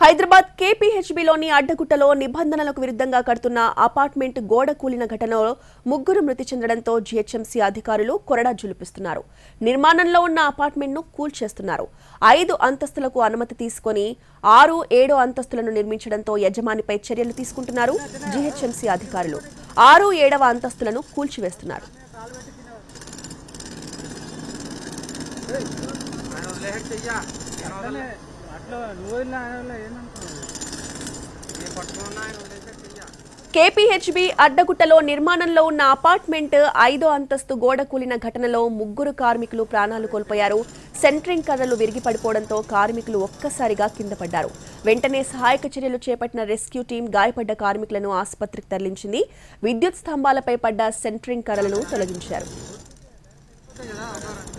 హైదరాబాద్ కేపీహెచ్బీలోని అడ్డగుట్టలో నిబంధనలకు విరుద్ధంగా కడుతున్న అపార్ట్మెంట్ గోడ కూలిన ఘటనలో ముగ్గురు మృతి చెందడంతో జీహెచ్ఎంసీ అధికారులు కొరడా జులిపిస్తున్నారు నిర్మాణంలో ఉన్న అపార్ట్మెంట్ను కూల్చేస్తున్నారు ఐదు అంతస్తులకు అనుమతి తీసుకొని ఆరు ఏడో అంతస్తులను నిర్మించడంతో యజమానిపై చర్యలు తీసుకుంటున్నారు జీహెచ్ఎంసీ అధికారులు ఆరు ఏడవ అంతస్తులను కూల్చివేస్తున్నారు అట్లనే అట్లా నువ్వు వదిలిన ఆయన వల్ల ఏందనుకున్నావు కేపీహెచ్బీ అడ్డగుట్టలో నిర్మాణంలో ఉన్న అపార్ట్మెంట్ ఐదో అంతస్తు గోడ కూలిన ఘటనలో ముగ్గురు కార్మికులు ప్రాణాలు కోల్పోయారు సెంట్రింగ్ కర్రలు విరిగి పడిపోవడంతో కార్మికులు ఒక్కసారిగా కింద పడ్డారు వెంటనే సహాయక చర్యలు చేపట్టిన రెస్క్యూ టీం గాయపడ్డ కార్మికులను ఆసుపత్రికి తరలించింది విద్యుత్ స్తంభాలపై పడ్డ సెంట్రింగ్ కర్రలను తొలగించారు కదా